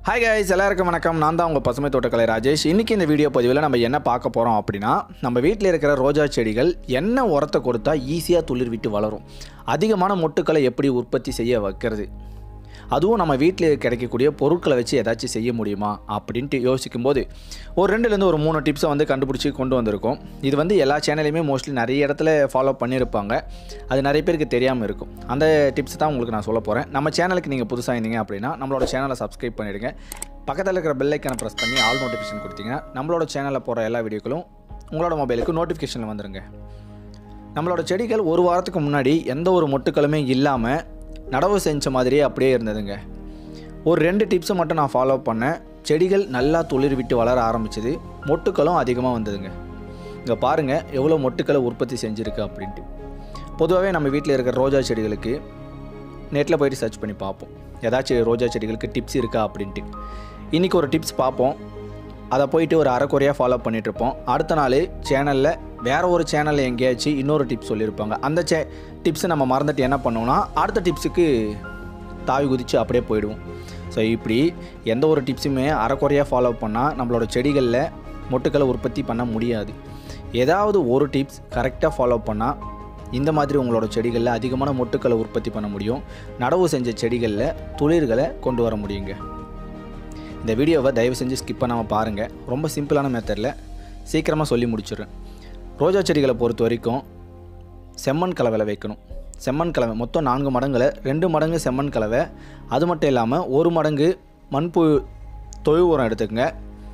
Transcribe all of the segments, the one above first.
hi guys எல்லாருக்கும் வணக்கம் நான் தான் உங்கள் பசுமை தோட்டக்கலை ராஜேஷ் இன்றைக்கி இந்த வீடியோ பதிவில் நம்ம என்ன பார்க்க போகிறோம் அப்படின்னா நம்ம வீட்டில் இருக்கிற ரோஜா செடிகள் என்ன உரத்தை கொடுத்தா ஈஸியாக துளிர் விட்டு வளரும் அதிகமான மொட்டுக்களை எப்படி உற்பத்தி செய்ய வைக்கிறது அதுவும் நம்ம வீட்டில் கிடைக்கக்கூடிய பொருட்களை வச்சு ஏதாச்சும் செய்ய முடியுமா அப்படின்ட்டு யோசிக்கும்போது ஒரு ரெண்டுலேருந்து ஒரு மூணு டிப்ஸை வந்து கண்டுபிடிச்சி கொண்டு வந்திருக்கோம் இது வந்து எல்லா சேனலையுமே மோஸ்ட்லி நிறைய இடத்துல ஃபாலோ பண்ணியிருப்பாங்க அது நிறைய பேருக்கு தெரியாமல் இருக்கும் அந்த டிப்ஸ் தான் உங்களுக்கு நான் சொல்ல போகிறேன் நம்ம சேனலுக்கு நீங்கள் புதுசாக இருந்தீங்க அப்படின்னா நம்மளோட சேனலை சப்ஸ்கிரைப் பண்ணிவிடுங்க பக்கத்தில் இருக்கிற பெல் ஐக்கனை ப்ரெஸ் பண்ணி ஆல் நோட்டிஃபிகேஷன் கொடுத்தீங்கன்னா நம்மளோட சேனலில் போகிற எல்லா வீடியோக்களும் உங்களோட மொபைலுக்கு நோட்டிஃபிகேஷனில் வந்துருங்க நம்மளோட செடிகள் ஒரு வாரத்துக்கு முன்னாடி எந்த ஒரு மொட்டுக்களுமே இல்லாமல் நடவு செஞ்ச மாதிரியே அப்படியே இருந்ததுங்க ஒரு ரெண்டு டிப்ஸை மட்டும் நான் ஃபாலோ பண்ணேன் செடிகள் நல்லா துளிர் விட்டு வளர ஆரம்பிச்சது மொட்டுக்களும் அதிகமாக வந்ததுங்க இங்கே பாருங்கள் எவ்வளோ மொட்டுக்களை உற்பத்தி செஞ்சுருக்கு அப்படின்ட்டு பொதுவாகவே நம்ம வீட்டில் இருக்கிற ரோஜா செடிகளுக்கு நெட்டில் போயிட்டு சர்ச் பண்ணி பார்ப்போம் ஏதாச்சும் ரோஜா செடிகளுக்கு டிப்ஸ் இருக்கா அப்படின்ட்டு இன்றைக்கி ஒரு டிப்ஸ் பார்ப்போம் அதை போயிட்டு ஒரு அரைக்குறையாக ஃபாலோ பண்ணிகிட்ருப்போம் அடுத்த நாள் சேனலில் வேறு ஒரு சேனலில் எங்கேயாச்சும் இன்னொரு டிப்ஸ் சொல்லியிருப்பாங்க அந்த சே டிப்ஸை நம்ம மறந்துட்டு என்ன பண்ணுவோம்னா அடுத்த டிப்ஸுக்கு தாவி குதித்து அப்படியே போயிடுவோம் ஸோ இப்படி எந்த ஒரு டிப்ஸுமே அரைக்குறையாக ஃபாலோ பண்ணால் நம்மளோட செடிகளில் மொட்டுக்களை உற்பத்தி பண்ண முடியாது ஏதாவது ஒரு டிப்ஸ் கரெக்டாக ஃபாலோ பண்ணால் இந்த மாதிரி உங்களோட செடிகளில் அதிகமான மொட்டுக்களை உற்பத்தி பண்ண முடியும் நடவு செஞ்ச செடிகளில் துளிர்களை கொண்டு வர முடியுங்க இந்த வீடியோவை தயவு செஞ்சு ஸ்கிப் பண்ணாமல் பாருங்கள் ரொம்ப சிம்பிளான மெத்தடில் சீக்கிரமாக சொல்லி முடிச்சிடுறேன் ரோஜா செடிகளை பொறுத்த வரைக்கும் செம்மண் கலவையில் வைக்கணும் செம்மண் கலவை மொத்தம் நான்கு மடங்கில் ரெண்டு மடங்கு செம்மண் கலவை அது மட்டும் இல்லாமல் ஒரு மடங்கு மண்பு தொழு உரம் எடுத்துக்கங்க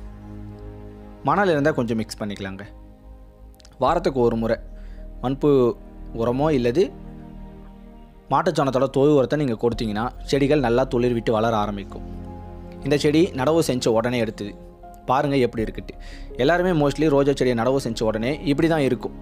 மணல் இருந்தால் கொஞ்சம் மிக்ஸ் பண்ணிக்கலாங்க வாரத்துக்கு ஒரு முறை மண்பு உரமோ இல்லது மாட்டுச்சாணத்தோட தொழு உரத்தை நீங்கள் கொடுத்தீங்கன்னா செடிகள் நல்லா துளிர் விட்டு வளர ஆரம்பிக்கும் இந்த செடி நடவு செஞ்ச உடனே எடுத்தது பாருங்கள் எப்படி இருக்குட்டு எல்லாருமே மோஸ்ட்லி ரோஜா செடியை நடவு செஞ்ச உடனே இப்படி தான் இருக்கும்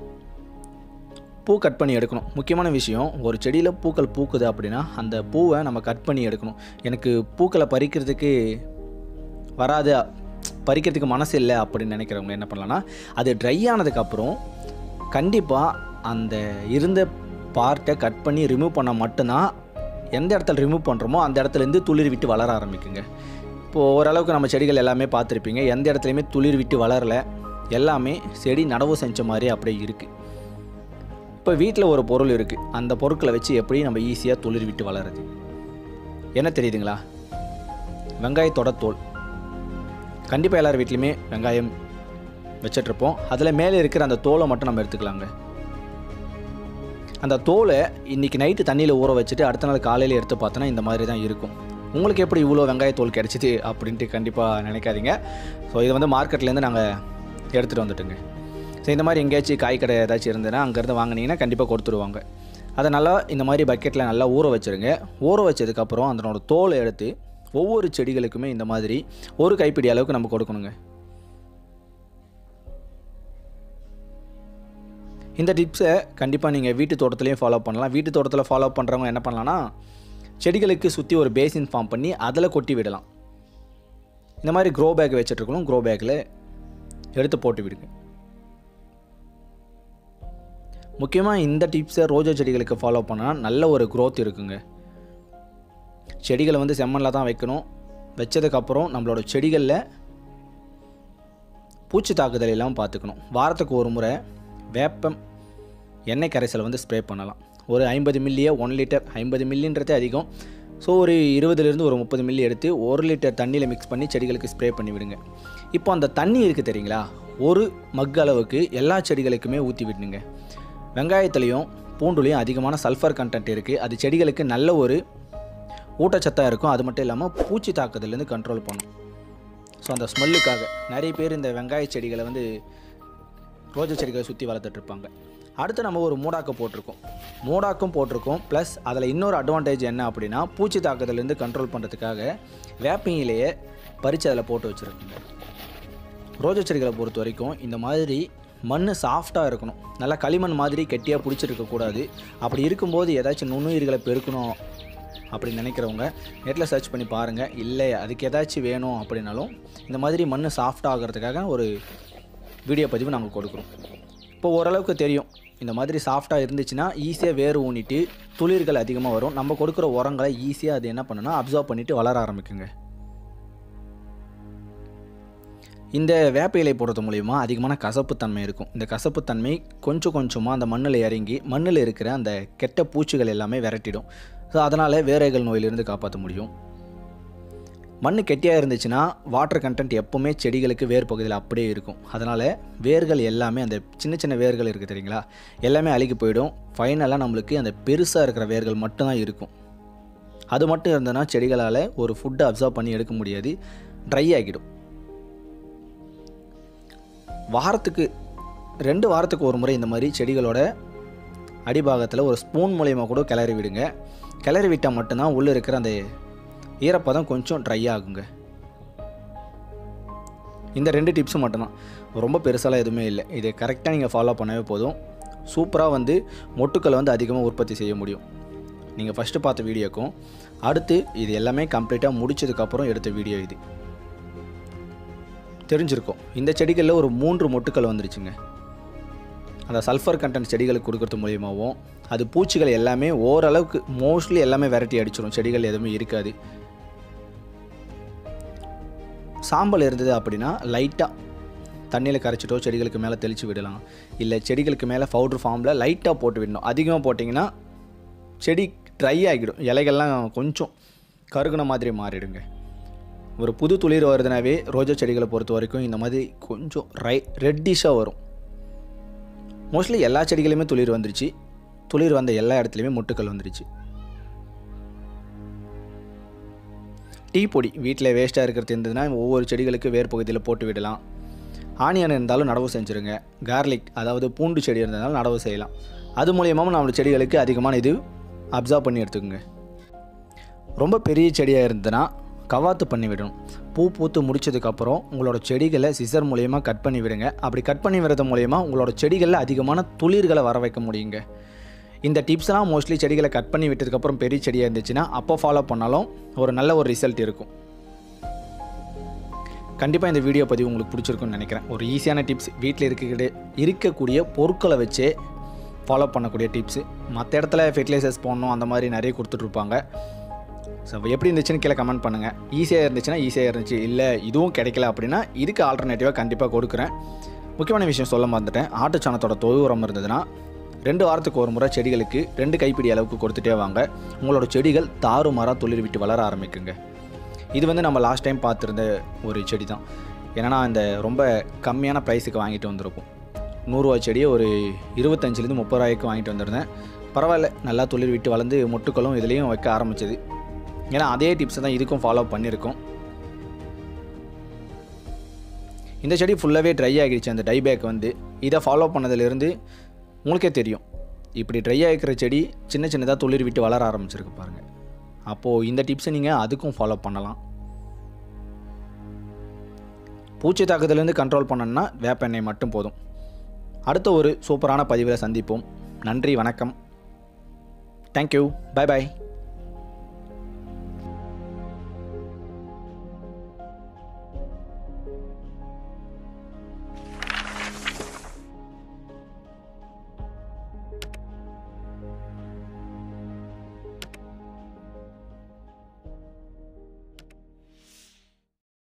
பூ கட் பண்ணி எடுக்கணும் முக்கியமான விஷயம் ஒரு செடியில் பூக்கள் பூக்குது அப்படின்னா அந்த பூவை நம்ம கட் பண்ணி எடுக்கணும் எனக்கு பூக்களை பறிக்கிறதுக்கு வராது பறிக்கிறதுக்கு மனசு இல்லை அப்படின்னு நினைக்கிறவங்க என்ன பண்ணலான்னா அது ட்ரை ஆனதுக்கப்புறம் கண்டிப்பாக அந்த இருந்த பார்ட்டை கட் பண்ணி ரிமூவ் பண்ணால் மட்டும்தான் எந்த இடத்துல ரிமூவ் பண்ணுறோமோ அந்த இடத்துலேருந்து துளிர் விட்டு வளர ஆரம்பிக்குங்க இப்போது ஓரளவுக்கு நம்ம செடிகள் எல்லாமே பார்த்துருப்பீங்க எந்த இடத்துலையுமே துளிர் விட்டு வளரல எல்லாமே செடி நடவு செஞ்ச மாதிரி அப்படியே இருக்குது இப்போ வீட்டில் ஒரு பொருள் இருக்குது அந்த பொருட்களை வச்சு எப்படி நம்ம ஈஸியாக துளிர் விட்டு வளருது என்ன தெரியுதுங்களா வெங்காயத்தோட தோல் கண்டிப்பாக எல்லார் வீட்லேயுமே வெங்காயம் வச்சிட்ருப்போம் அதில் மேலே இருக்கிற அந்த தோலை மட்டும் நம்ம எடுத்துக்கலாங்க அந்த தோலை இன்றைக்கி நைட்டு தண்ணியில் ஊற வச்சுட்டு அடுத்த நாள் காலையில் எடுத்து பார்த்தோன்னா இந்த மாதிரி தான் இருக்கும் உங்களுக்கு எப்படி இவ்வளோ வெங்காயத்தோல் கிடச்சிது அப்படின்ட்டு கண்டிப்பாக நினைக்காதீங்க ஸோ இது வந்து மார்க்கெட்லேருந்து நாங்கள் எடுத்துகிட்டு வந்துட்டுங்க ஸோ இந்த மாதிரி எங்கேயாச்சும் காய் கடை ஏதாச்சும் இருந்ததுன்னா அங்கேருந்து வாங்கினீங்கன்னா கண்டிப்பாக கொடுத்துருவாங்க அதை நல்லா இந்த மாதிரி பக்கெட்டில் நல்லா ஊற வச்சுருங்க ஊற வச்சதுக்கப்புறம் அதனோட தோலை எடுத்து ஒவ்வொரு செடிகளுக்குமே இந்த மாதிரி ஒரு கைப்பிடி அளவுக்கு நம்ம கொடுக்கணுங்க இந்த டிப்ஸை கண்டிப்பாக நீங்கள் வீட்டு தோட்டத்துலேயும் ஃபாலோ பண்ணலாம் வீட்டு தோட்டத்தில் ஃபாலோ பண்ணுறவங்க என்ன பண்ணலான்னா செடிகளுக்கு சுற்றி ஒரு பேசின் ஃபார்ம் பண்ணி அதில் கொட்டி விடலாம் இந்த மாதிரி க்ரோ பேக் வச்சுட்ருக்கணும் க்ரோ பேக்கில் எடுத்து போட்டு விடுங்க முக்கியமாக இந்த டிப்ஸை ரோஜா செடிகளுக்கு ஃபாலோ பண்ணால் நல்ல ஒரு க்ரோத் இருக்குங்க செடிகளை வந்து செம்மண்ணில் தான் வைக்கணும் வச்சதுக்கப்புறம் நம்மளோட செடிகளில் பூச்சி தாக்குதல் எல்லாம் பார்த்துக்கணும் வாரத்துக்கு ஒரு முறை வேப்பம் எண்ணெய் கரைசலை வந்து ஸ்ப்ரே பண்ணலாம் ஒரு ஐம்பது மில்லியை ஒன் லிட்டர் ஐம்பது மில்லின்றதே அதிகம் ஸோ ஒரு இருபதுலேருந்து ஒரு முப்பது மில்லி எடுத்து ஒரு லிட்டர் தண்ணியில் மிக்ஸ் பண்ணி செடிகளுக்கு ஸ்ப்ரே பண்ணி விடுங்க இப்போ அந்த தண்ணி இருக்குது தெரியுங்களா ஒரு மக் அளவுக்கு எல்லா செடிகளுக்குமே ஊற்றி விடணுங்க வெங்காயத்துலேயும் பூண்டுலேயும் அதிகமான சல்ஃபர் கண்டென்ட் இருக்குது அது செடிகளுக்கு நல்ல ஒரு ஊட்டச்சத்தாக இருக்கும் அது மட்டும் இல்லாமல் பூச்சி தாக்குதலேருந்து கண்ட்ரோல் பண்ணும் ஸோ அந்த ஸ்மெல்லுக்காக நிறைய பேர் இந்த வெங்காய செடிகளை வந்து ரோஜா செடிகளை சுற்றி வளர்த்துட்ருப்பாங்க அடுத்து நம்ம ஒரு மூடாக்கு போட்டிருக்கோம் மூடாக்கும் போட்டிருக்கோம் ப்ளஸ் அதில் இன்னொரு அட்வான்டேஜ் என்ன அப்படின்னா பூச்சி தாக்குதலேருந்து கண்ட்ரோல் பண்ணுறதுக்காக வேப்பிங்கிலேயே பறித்து அதில் போட்டு வச்சுருக்குங்க ரோஜா செடிகளை பொறுத்த வரைக்கும் இந்த மாதிரி மண் சாஃப்டாக இருக்கணும் நல்லா களிமண் மாதிரி கெட்டியாக பிடிச்சிருக்கக்கூடாது அப்படி இருக்கும்போது ஏதாச்சும் நுண்ணுயிர்களை பெருக்கணும் அப்படி நினைக்கிறவங்க நெட்டில் சர்ச் பண்ணி பாருங்கள் இல்லை அதுக்கு ஏதாச்சும் வேணும் அப்படின்னாலும் இந்த மாதிரி மண் சாஃப்டாக ஆகிறதுக்காக ஒரு வீடியோ பதிவு நாங்கள் கொடுக்குறோம் இப்போ ஓரளவுக்கு தெரியும் இந்த மாதிரி சாஃப்டாக இருந்துச்சுன்னா ஈஸியாக வேர் ஊனிட்டு துளிர்கள் அதிகமாக வரும் நம்ம கொடுக்குற உரங்களை ஈஸியாக அது என்ன பண்ணுன்னா அப்சர்வ் பண்ணிவிட்டு வளர ஆரம்பிக்குங்க இந்த வேப்ப இலை போடுறது மூலிமா அதிகமான கசப்புத்தன்மை இருக்கும் இந்த கசப்புத்தன்மை கொஞ்சம் கொஞ்சமாக அந்த மண்ணில் இறங்கி மண்ணில் இருக்கிற அந்த கெட்ட பூச்சிகள் எல்லாமே விரட்டிடும் ஸோ அதனால் வேரைகள் நோயிலிருந்து காப்பாற்ற முடியும் மண் கெட்டியாக இருந்துச்சுன்னா வாட்டர் கண்டென்ட் எப்போவுமே செடிகளுக்கு வேர் பகுதியில் அப்படியே இருக்கும் அதனால் வேர்கள் எல்லாமே அந்த சின்ன சின்ன வேர்கள் இருக்குது தெரியுங்களா எல்லாமே அழுகி போயிடும் ஃபைனலாக நம்மளுக்கு அந்த பெருசாக இருக்கிற வேர்கள் மட்டும்தான் இருக்கும் அது மட்டும் இருந்ததுன்னா செடிகளால் ஒரு ஃபுட்டை அப்சர்வ் பண்ணி எடுக்க முடியாது ட்ரை ஆகிடும் வாரத்துக்கு ரெண்டு வாரத்துக்கு ஒரு முறை இந்த மாதிரி செடிகளோட அடிபாகத்தில் ஒரு ஸ்பூன் மூலயமா கூட கிளறி விடுங்க கிளறி விட்டால் மட்டும்தான் உள்ளே இருக்கிற அந்த ஈரப்பதம் கொஞ்சம் ட்ரை ஆகுங்க இந்த ரெண்டு டிப்ஸும் மட்டும்தான் ரொம்ப பெருசாலாம் எதுவுமே இல்லை இதை கரெக்டாக நீங்கள் ஃபாலோ பண்ணவே போதும் சூப்பராக வந்து மொட்டுக்களை வந்து அதிகமாக உற்பத்தி செய்ய முடியும் நீங்கள் ஃபஸ்ட்டு பார்த்த வீடியோக்கும் அடுத்து இது எல்லாமே கம்ப்ளீட்டாக முடிச்சதுக்கப்புறம் எடுத்த வீடியோ இது தெரிஞ்சிருக்கும் இந்த செடிகளில் ஒரு மூன்று மொட்டுக்கள் வந்துருச்சுங்க அந்த சல்ஃபர் கண்டென்ட் செடிகளுக்கு கொடுக்கறது மூலியமாகவும் அது பூச்சிகள் எல்லாமே ஓரளவுக்கு மோஸ்ட்லி எல்லாமே வெரைட்டி அடிச்சிடும் செடிகள் எதுவுமே இருக்காது சாம்பல் இருந்தது அப்படின்னா லைட்டாக தண்ணியில் கரைச்சிட்டோ செடிகளுக்கு மேலே தெளித்து விடலாம் இல்லை செடிகளுக்கு மேலே பவுட்ரு ஃபார்மில் லைட்டாக போட்டு விடணும் அதிகமாக போட்டிங்கன்னா செடி ட்ரை ஆகிடும் இலைகள்லாம் கொஞ்சம் கருகுன மாதிரி மாறிடுங்க ஒரு புது துளிர் வருதுனாவே ரோஜா செடிகளை பொறுத்த வரைக்கும் இந்த மாதிரி கொஞ்சம் ரை ரெட்டிஷாக வரும் மோஸ்ட்லி எல்லா செடிகளுமே துளிர் வந்துருச்சு துளிர் வந்த எல்லா இடத்துலையுமே முட்டுக்கள் வந்துருச்சு டீ பொடி வீட்டில் வேஸ்ட்டாக இருக்கிறது இருந்ததுன்னா ஒவ்வொரு செடிகளுக்கு வேர் பகுதியில் போட்டு விடலாம் ஆனியன் இருந்தாலும் நடவு செஞ்சுருங்க கார்லிக் அதாவது பூண்டு செடி இருந்ததுனால நடவு செய்யலாம் அது மூலியமாகவும் நம்ம செடிகளுக்கு அதிகமான இது அப்சர்வ் பண்ணி எடுத்துக்கோங்க ரொம்ப பெரிய செடியாக இருந்ததுன்னா கவாத்து பண்ணி விடணும் பூ பூத்து முடிச்சதுக்கப்புறம் உங்களோட செடிகளை சிசர் மூலயமா கட் பண்ணி விடுங்க அப்படி கட் பண்ணி விடுறது மூலயமா உங்களோட செடிகளில் அதிகமான துளிர்களை வர வைக்க முடியுங்க இந்த டிப்ஸ்லாம் மோஸ்ட்லி செடிகளை கட் பண்ணி விட்டதுக்கப்புறம் பெரிய செடியாக இருந்துச்சுன்னா அப்போ ஃபாலோ பண்ணாலும் ஒரு நல்ல ஒரு ரிசல்ட் இருக்கும் கண்டிப்பாக இந்த வீடியோ பதிவு உங்களுக்கு பிடிச்சிருக்குன்னு நினைக்கிறேன் ஒரு ஈஸியான டிப்ஸ் வீட்டில் இருக்க இருக்கக்கூடிய பொருட்களை வச்சே ஃபாலோ பண்ணக்கூடிய டிப்ஸு மற்ற இடத்துல ஃபெர்டிலைசர்ஸ் போடணும் அந்த மாதிரி நிறைய கொடுத்துட்ருப்பாங்க ஸோ எப்படி இருந்துச்சுன்னு கீழே கமெண்ட் பண்ணுங்கள் ஈஸியாக இருந்துச்சுன்னா ஈஸியாக இருந்துச்சு இல்லை இதுவும் கிடைக்கல அப்படின்னா இதுக்கு ஆல்டர்னேட்டிவாக கண்டிப்பாக கொடுக்குறேன் முக்கியமான விஷயம் சொல்ல மறந்துட்டேன் ஆட்டு சாணத்தோட தொழு உரம் இருந்ததுன்னா ரெண்டு வாரத்துக்கு ஒரு முறை செடிகளுக்கு ரெண்டு கைப்பிடி அளவுக்கு கொடுத்துட்டே வாங்க உங்களோட செடிகள் தாறுமாறாக துளிர் விட்டு வளர ஆரம்பிக்குங்க இது வந்து நம்ம லாஸ்ட் டைம் பார்த்துருந்த ஒரு செடி தான் ஏன்னா இந்த ரொம்ப கம்மியான ப்ரைஸுக்கு வாங்கிட்டு வந்திருக்கும் நூறுரூவா செடியை ஒரு இருபத்தஞ்சிலேருந்து முப்பது ரூபாய்க்கு வாங்கிட்டு வந்திருந்தேன் பரவாயில்ல நல்லா துளிர் விட்டு வளர்ந்து மொட்டுக்களும் இதுலேயும் வைக்க ஆரம்பிச்சது ஏன்னா அதே டிப்ஸை தான் இதுக்கும் ஃபாலோ பண்ணியிருக்கோம் இந்த செடி ஃபுல்லாகவே ட்ரை ஆகிடுச்சு அந்த டைபேக் வந்து இதை ஃபாலோ பண்ணதுலேருந்து உங்களுக்கே தெரியும் இப்படி ட்ரை ஆகிக்கிற செடி சின்ன சின்னதாக துளிர் விட்டு வளர ஆரம்பிச்சிருக்கு பாருங்கள் அப்போது இந்த டிப்ஸை நீங்கள் அதுக்கும் ஃபாலோ பண்ணலாம் பூச்சி தாக்குதலேருந்து கண்ட்ரோல் பண்ணணும்னா வேப்ப எண்ணெய் மட்டும் போதும் அடுத்த ஒரு சூப்பரான பதிவில் சந்திப்போம் நன்றி வணக்கம் தேங்க்யூ பை பாய்